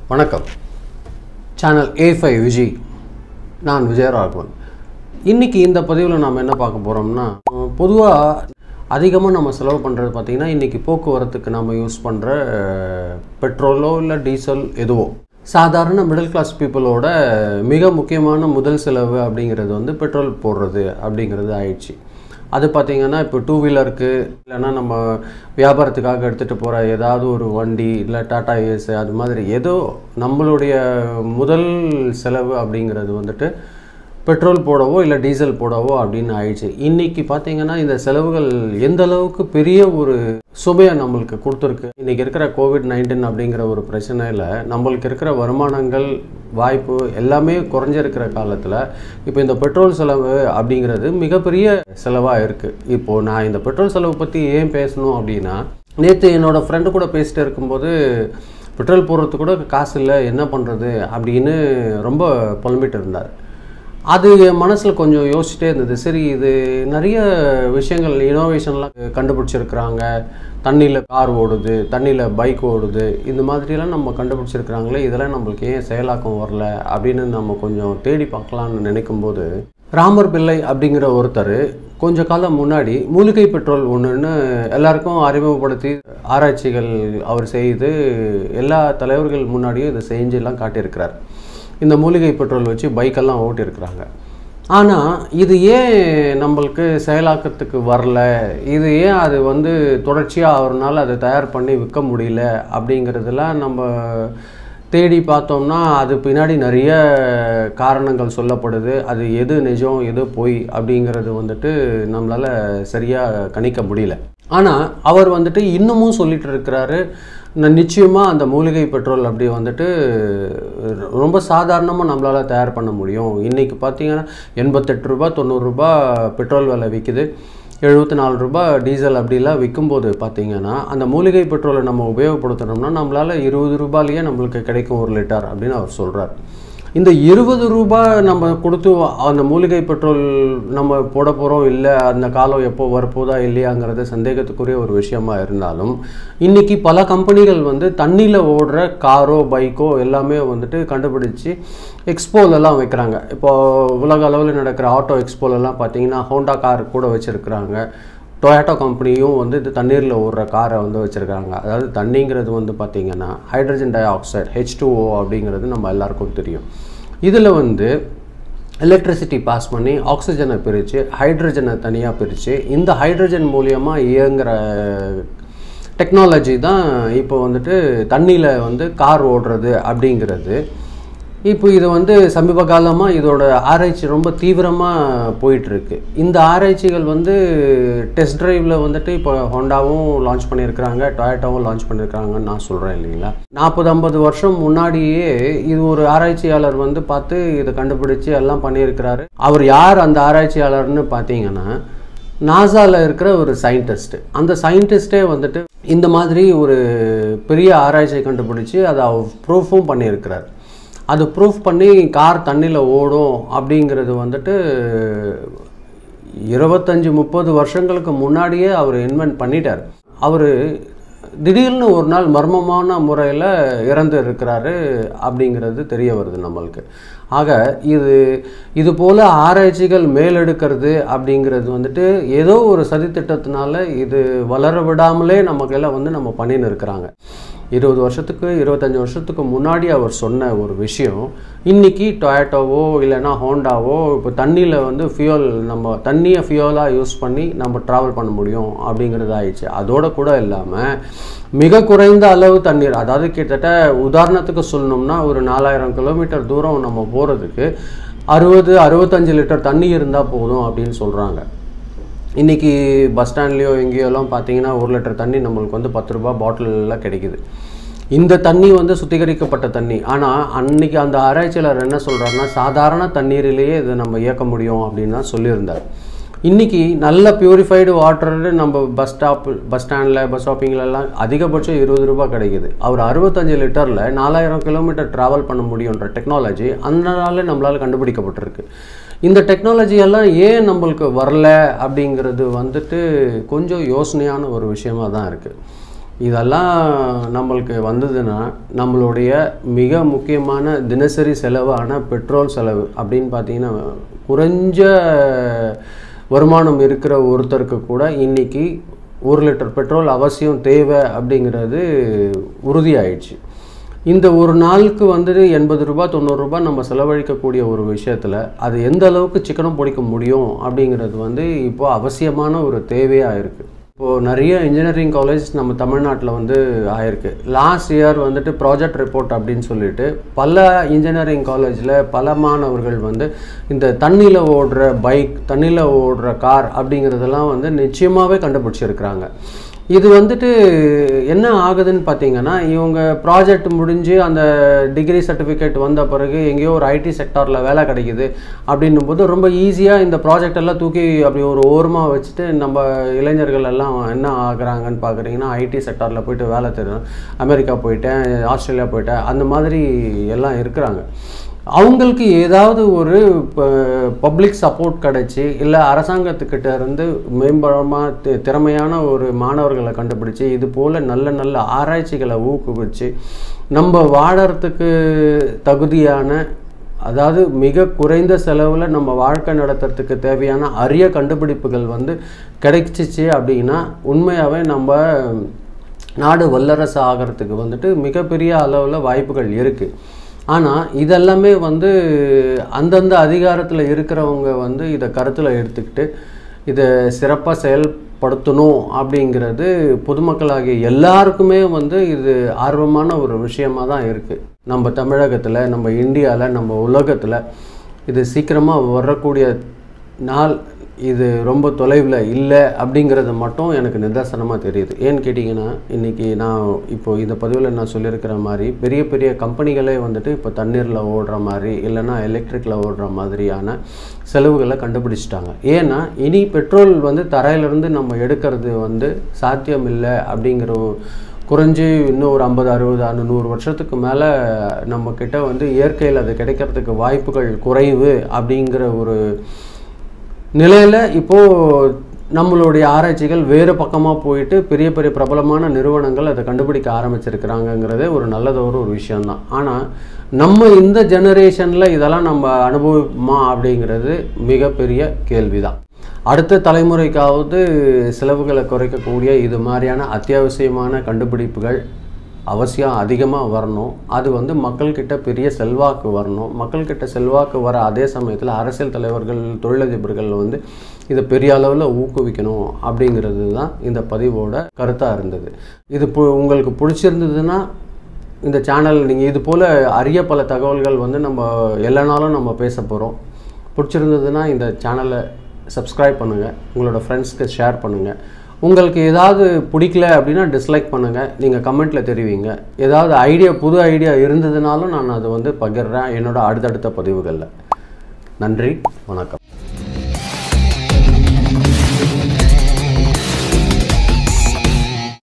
வணக்கம் channel A five Vijay நான் விஜயராகவன் இன்னைக்கு இந்த பதிவில் நாம் என்ன பார்க்க போகிறோம்னா பொதுவாக அதிகமாக நம்ம செலவு பண்ணுறது பார்த்திங்கன்னா இன்றைக்கி போக்குவரத்துக்கு நம்ம யூஸ் பண்ணுற பெட்ரோலோ இல்லை டீசல் எதுவோ சாதாரண மிடில் கிளாஸ் பீப்புளோட மிக முக்கியமான முதல் செலவு அப்படிங்கிறது வந்து பெட்ரோல் போடுறது அப்படிங்கிறது ஆயிடுச்சு அது பார்த்திங்கன்னா இப்போ டூ வீலருக்கு இல்லைன்னா நம்ம வியாபாரத்துக்காக எடுத்துகிட்டு போகிற ஏதாவது ஒரு வண்டி இல்லை டாடா ஏஸ் அது மாதிரி ஏதோ நம்மளுடைய முதல் செலவு அப்படிங்கிறது வந்துட்டு பெட்ரோல் போடவோ இல்லை டீசல் போடவோ அப்படின்னு ஆயிடுச்சு இன்றைக்கி பார்த்தீங்கன்னா இந்த செலவுகள் எந்த அளவுக்கு பெரிய ஒரு சுமையை நம்மளுக்கு கொடுத்துருக்கு இன்றைக்கி இருக்கிற கோவிட் நைன்டீன் அப்படிங்கிற ஒரு பிரச்சனையில் நம்மளுக்கு இருக்கிற வருமானங்கள் வாய்ப்பு எல்லாமே குறைஞ்சிருக்கிற காலத்தில் இப்போ இந்த பெட்ரோல் செலவு அப்படிங்கிறது மிகப்பெரிய செலவாக இருக்குது இப்போது நான் இந்த பெட்ரோல் செலவு பற்றி ஏன் பேசணும் அப்படின்னா நேற்று என்னோடய ஃப்ரெண்டு கூட பேசிட்டு இருக்கும்போது பெட்ரோல் போடுறதுக்கு கூட காசு இல்லை என்ன பண்ணுறது அப்படின்னு ரொம்ப புலம்பிட்டு இருந்தார் அது என் மனசில் கொஞ்சம் யோசிச்சுட்டே இருந்தது சரி இது நிறைய விஷயங்கள் இனோவேஷன்லாம் கண்டுபிடிச்சிருக்கிறாங்க தண்ணியில் கார் ஓடுது தண்ணியில் பைக் ஓடுது இந்த மாதிரிலாம் நம்ம கண்டுபிடிச்சிருக்கிறாங்களே இதெல்லாம் நம்மளுக்கு ஏன் செயலாக்கம் வரல அப்படின்னு நம்ம கொஞ்சம் தேடி பார்க்கலான்னு நினைக்கும்போது ராமர் பிள்ளை அப்படிங்கிற ஒருத்தர் கொஞ்ச காலம் முன்னாடி மூலிகை பெட்ரோல் ஒன்றுன்னு எல்லாருக்கும் அறிமுகப்படுத்தி ஆராய்ச்சிகள் அவர் செய்து எல்லா தலைவர்கள் முன்னாடியும் இதை செஞ்செல்லாம் காட்டியிருக்கிறார் இந்த மூலிகை பெட்ரோல் வச்சு பைக்கெல்லாம் ஓட்டியிருக்கிறாங்க ஆனால் இது ஏன் நம்மளுக்கு செயலாக்கத்துக்கு வரல இது ஏன் அது வந்து தொடர்ச்சியாக அவர்னால அதை தயார் பண்ணி விற்க முடியல அப்படிங்கிறதுலாம் நம்ம தேடி பார்த்தோம்னா அது பின்னாடி நிறைய காரணங்கள் சொல்லப்படுது அது எது நிஜம் எது பொய் அப்படிங்கிறது வந்துட்டு நம்மளால் சரியாக கணிக்க முடியல ஆனால் அவர் வந்துட்டு இன்னமும் சொல்லிட்டு இருக்கிறாரு நான் நிச்சயமாக அந்த மூலிகை பெட்ரோல் அப்படி வந்துட்டு ரொம்ப சாதாரணமாக நம்மளால் தயார் பண்ண முடியும் இன்றைக்கி பார்த்தீங்கன்னா எண்பத்தெட்டு ரூபா தொண்ணூறுரூபா பெட்ரோல் விலை விற்கிது எழுபத்தி நாலு ரூபாய் டீசல் அப்படிலாம் விற்கும்போது பார்த்தீங்கன்னா அந்த மூலிகை பெட்ரோலை நம்ம உபயோகப்படுத்தினோம்னா நம்மளால் இருபது ரூபாயிலேயே நம்மளுக்கு கிடைக்கும் ஒரு லிட்டர் அப்படின்னு அவர் சொல்கிறார் இந்த இருபது ரூபாய் நம்ம கொடுத்து அந்த மூலிகை பெட்ரோல் நம்ம போட போகிறோம் இல்லை அந்த காலம் எப்போ வரப்போதா இல்லையாங்கிறது சந்தேகத்துக்குரிய ஒரு விஷயமா இருந்தாலும் இன்றைக்கி பல கம்பெனிகள் வந்து தண்ணியில் ஓடுற காரோ பைக்கோ எல்லாமே வந்துட்டு கண்டுபிடிச்சி எக்ஸ்போலெல்லாம் வைக்கிறாங்க இப்போது உலக அளவில் நடக்கிற ஆட்டோ எக்ஸ்போலெல்லாம் பார்த்தீங்கன்னா ஹோண்டா கார் கூட வச்சுருக்குறாங்க டொயாட்டோ கம்பெனியும் வந்து இது தண்ணீரில் ஓடுற காரை வந்து வச்சுருக்காங்க அதாவது தண்ணிங்கிறது வந்து பார்த்திங்கன்னா hydrogen dioxide H two O அப்படிங்கிறது நம்ம எல்லாருக்கும் தெரியும் இதில் வந்து எலக்ட்ரிசிட்டி பாஸ் பண்ணி ஆக்சிஜனை பிரித்து ஹைட்ரஜனை தனியாக பிரித்து இந்த ஹைட்ரஜன் மூலியமாக இயங்குகிற டெக்னாலஜி தான் இப்போ வந்துட்டு தண்ணியில் வந்து கார் ஓடுறது அப்படிங்கிறது இப்போ இது வந்து சமீப காலமாக இதோட ஆராய்ச்சி ரொம்ப தீவிரமாக போயிட்டுருக்கு இந்த ஆராய்ச்சிகள் வந்து டெஸ்ட் ட்ரைவில் வந்துட்டு இப்போ ஹோண்டாவும் லான்ச் பண்ணியிருக்கிறாங்க டொயேட்டாவும் லான்ச் பண்ணியிருக்கிறாங்கன்னு நான் சொல்கிறேன் இல்லைங்களா நாற்பது ஐம்பது வருஷம் முன்னாடியே இது ஒரு ஆராய்ச்சியாளர் வந்து பார்த்து இதை கண்டுபிடிச்சு எல்லாம் பண்ணியிருக்கிறாரு அவர் யார் அந்த ஆராய்ச்சியாளர்னு பார்த்தீங்கன்னா நாசாவில் இருக்கிற ஒரு சயின்டிஸ்ட் அந்த சயின்டிஸ்டே வந்துட்டு இந்த மாதிரி ஒரு பெரிய ஆராய்ச்சியை கண்டுபிடிச்சி அதை ப்ரூஃபும் பண்ணியிருக்கிறார் அது ப்ரூஃப் பண்ணி கார் தண்ணியில் ஓடும் அப்படிங்கிறது வந்துட்டு இருபத்தஞ்சி முப்பது வருஷங்களுக்கு முன்னாடியே அவர் இன்வென்ட் பண்ணிட்டார் அவர் திடீர்னு ஒரு நாள் மர்மமான முறையில் இறந்து இருக்கிறாரு அப்படிங்கிறது தெரிய வருது நம்மளுக்கு ஆக இது இது போல் ஆராய்ச்சிகள் மேலெடுக்கிறது அப்படிங்கிறது வந்துட்டு ஏதோ ஒரு சதித்திட்டத்தினால இது வளர விடாமலே நமக்கெல்லாம் வந்து நம்ம பண்ணின்னு இருக்கிறாங்க இருபது வருஷத்துக்கு இருபத்தஞ்சி வருஷத்துக்கு முன்னாடி அவர் சொன்ன ஒரு விஷயம் இன்றைக்கி டொயேட்டோவோ இல்லைன்னா ஹோண்டாவோ இப்போ தண்ணியில் வந்து ஃபியூல் நம்ம தண்ணியை ஃபியூலாக யூஸ் பண்ணி நம்ம ட்ராவல் பண்ண முடியும் அப்படிங்கிறது ஆயிடுச்சு அதோட கூட இல்லாமல் மிக குறைந்த அளவு தண்ணீர் அதாவது கிட்டத்தட்ட உதாரணத்துக்கு சொல்லணும்னா ஒரு நாலாயிரம் கிலோமீட்டர் தூரம் நம்ம போகிறதுக்கு அறுபது அறுபத்தஞ்சு லிட்டர் தண்ணி இருந்தால் போதும் அப்படின்னு சொல்கிறாங்க இன்றைக்கி பஸ் ஸ்டாண்ட்லேயோ எங்கேயோலாம் பார்த்தீங்கன்னா ஒரு லிட்டர் தண்ணி நம்மளுக்கு வந்து பத்து ரூபா பாட்டிலெலாம் கிடைக்குது இந்த தண்ணி வந்து சுத்திகரிக்கப்பட்ட தண்ணி ஆனால் அன்னைக்கு அந்த ஆராய்ச்சியாளர் என்ன சொல்கிறாருன்னா சாதாரண தண்ணீரிலேயே இதை நம்ம இயக்க முடியும் அப்படின்னு தான் சொல்லியிருந்தார் இன்றைக்கி நல்ல பியூரிஃபைடு வாட்டர் நம்ம பஸ் ஸ்டாப் பஸ் ஸ்டாண்டில் பஸ் ஸ்டாப்பிங்லலாம் அதிகபட்சம் இருபது ரூபா கிடைக்குது அவர் அறுபத்தஞ்சு லிட்டரில் நாலாயிரம் கிலோமீட்டர் ட்ராவல் பண்ண முடியுன்ற டெக்னாலஜி அந்த நாளில் நம்மளால் கண்டுபிடிக்கப்பட்டிருக்கு இந்த டெக்னாலஜி எல்லாம் ஏன் நம்மளுக்கு வரல அப்படிங்கிறது வந்துட்டு கொஞ்சம் யோசனையான ஒரு விஷயமா தான் இருக்குது இதெல்லாம் நம்மளுக்கு வந்ததுன்னா நம்மளுடைய மிக முக்கியமான தினசரி செலவான பெட்ரோல் செலவு அப்படின்னு பார்த்தீங்கன்னா குறைஞ்ச வருமானம் இருக்கிற ஒருத்தருக்கு கூட இன்னைக்கு ஒரு லிட்டர் பெட்ரோல் அவசியம் தேவை அப்படிங்கிறது உறுதியாயிடுச்சு இந்த ஒரு நாளுக்கு வந்துட்டு எண்பது ரூபாய் தொண்ணூறு ரூபாய் நம்ம செலவழிக்கக்கூடிய ஒரு விஷயத்தில் அது எந்த அளவுக்கு சிக்கனம் பிடிக்க முடியும் அப்படிங்கிறது வந்து இப்போ அவசியமான ஒரு தேவையாக இருக்குது இப்போது நிறைய இன்ஜினியரிங் காலேஜ் நம்ம தமிழ்நாட்டில் வந்து ஆயிருக்கு லாஸ்ட் இயர் வந்துட்டு ப்ராஜெக்ட் ரிப்போர்ட் அப்படின்னு சொல்லிட்டு பல இன்ஜினியரிங் காலேஜில் பல மாணவர்கள் வந்து இந்த தண்ணியில் ஓடுற பைக் தண்ணியில் ஓடுற கார் அப்படிங்கிறதெல்லாம் வந்து நிச்சயமாகவே கண்டுபிடிச்சிருக்கிறாங்க இது வந்துட்டு என்ன ஆகுதுன்னு பார்த்தீங்கன்னா இவங்க ப்ராஜெக்ட் முடிஞ்சு அந்த டிகிரி சர்டிஃபிகேட் வந்த பிறகு எங்கேயோ ஒரு ஐடி செக்டாரில் வேலை கிடைக்குது அப்படின்னும் போது ரொம்ப ஈஸியாக இந்த ப்ராஜெக்ட் எல்லாம் தூக்கி அப்படி ஒரு ஓரமாக வச்சுட்டு நம்ம இளைஞர்கள் எல்லாம் என்ன ஆகுறாங்கன்னு பார்க்குறீங்கன்னா ஐடி செக்டாரில் போயிட்டு வேலை தெரியும் அமெரிக்கா போயிட்டேன் ஆஸ்திரேலியா போயிட்டேன் அந்த மாதிரி எல்லாம் இருக்கிறாங்க அவங்களுக்கு ஏதாவது ஒரு பப்ளிக் சப்போர்ட் கிடைச்சி இல்லை அரசாங்கத்துக்கிட்ட இருந்து மேம்படமாக திறமையான ஒரு மாணவர்களை கண்டுபிடிச்சி இது போல் நல்ல நல்ல ஆராய்ச்சிகளை ஊக்குவிச்சு நம்ம வாழறதுக்கு தகுதியான அதாவது மிக குறைந்த செலவில் நம்ம வாழ்க்கை நடத்துறதுக்கு தேவையான அரிய கண்டுபிடிப்புகள் வந்து கிடைச்சிச்சு அப்படின்னா உண்மையாகவே நம்ம நாடு வல்லரசு ஆகிறதுக்கு வந்துட்டு மிகப்பெரிய அளவில் வாய்ப்புகள் இருக்குது ஆனால் இதெல்லாமே வந்து அந்தந்த அதிகாரத்தில் இருக்கிறவங்க வந்து இதை கருத்தில் எடுத்துக்கிட்டு இதை சிறப்பாக செயல்படுத்தணும் அப்படிங்கிறது பொதுமக்களாகிய எல்லாருக்குமே வந்து இது ஆர்வமான ஒரு விஷயமாக தான் இருக்குது நம்ம தமிழகத்தில் நம்ம இந்தியாவில் நம்ம உலகத்தில் இது சீக்கிரமாக வரக்கூடிய நாள் இது ரொம்ப தொலைவில் இல்லை அப்படிங்கிறது மட்டும் எனக்கு நிதர்சனமாக தெரியுது ஏன்னு கேட்டிங்கன்னா இன்றைக்கி நான் இப்போ இந்த பதிவில் நான் சொல்லியிருக்கிற மாதிரி பெரிய பெரிய கம்பெனிகளே வந்துட்டு இப்போ தண்ணீரில் ஓடுற மாதிரி இல்லைன்னா எலக்ட்ரிக்கில் ஓடுற மாதிரியான செலவுகளை கண்டுபிடிச்சிட்டாங்க ஏன்னா இனி பெட்ரோல் வந்து தரையிலேருந்து நம்ம எடுக்கிறது வந்து சாத்தியம் இல்லை அப்படிங்கிற குறைஞ்சி இன்னும் ஒரு ஐம்பது அறுபது நூறு வருஷத்துக்கு மேலே நம்மக்கிட்ட வந்து இயற்கையில் அது கிடைக்கிறதுக்கு வாய்ப்புகள் குறைவு அப்படிங்கிற ஒரு நிலையில் இப்போது நம்மளுடைய ஆராய்ச்சிகள் வேறு பக்கமாக போயிட்டு பெரிய பெரிய பிரபலமான நிறுவனங்கள் அதை கண்டுபிடிக்க ஆரம்பிச்சிருக்கிறாங்கங்கிறதே ஒரு நல்லதொரு ஒரு விஷயந்தான் ஆனால் நம்ம இந்த ஜெனரேஷனில் இதெல்லாம் நம்ம அனுபவிப்போமா அப்படிங்கிறது மிகப்பெரிய கேள்விதான் அடுத்த தலைமுறைக்காவது செலவுகளை குறைக்கக்கூடிய இது மாதிரியான அத்தியாவசியமான கண்டுபிடிப்புகள் அவசியம் அதிகமாக வரணும் அது வந்து மக்கள்கிட்ட பெரிய செல்வாக்கு வரணும் மக்கள்கிட்ட செல்வாக்கு வர அதே சமயத்தில் அரசியல் தலைவர்கள் தொழிலதிபர்கள் வந்து இதை பெரிய அளவில் ஊக்குவிக்கணும் அப்படிங்கிறது தான் இந்த பதிவோட கருத்தாக இருந்தது இது பு உங்களுக்கு பிடிச்சிருந்ததுன்னா இந்த சேனல் நீங்கள் இது போல் அரிய பல தகவல்கள் வந்து நம்ம எல்லா நாளும் நம்ம பேச போகிறோம் பிடிச்சிருந்ததுன்னா இந்த சேனலை சப்ஸ்கிரைப் பண்ணுங்கள் உங்களோட ஃப்ரெண்ட்ஸ்க்கு ஷேர் பண்ணுங்கள் உங்களுக்கு ஏதாவது பிடிக்கல அப்படின்னா டிஸ்லைக் பண்ணுங்கள் நீங்கள் கமெண்ட்டில் தெரிவிங்க ஏதாவது ஐடியா புது ஐடியா இருந்ததுனாலும் நான் அதை வந்து பகிர்றேன் என்னோட அடுத்தடுத்த பதிவுகளில் நன்றி வணக்கம்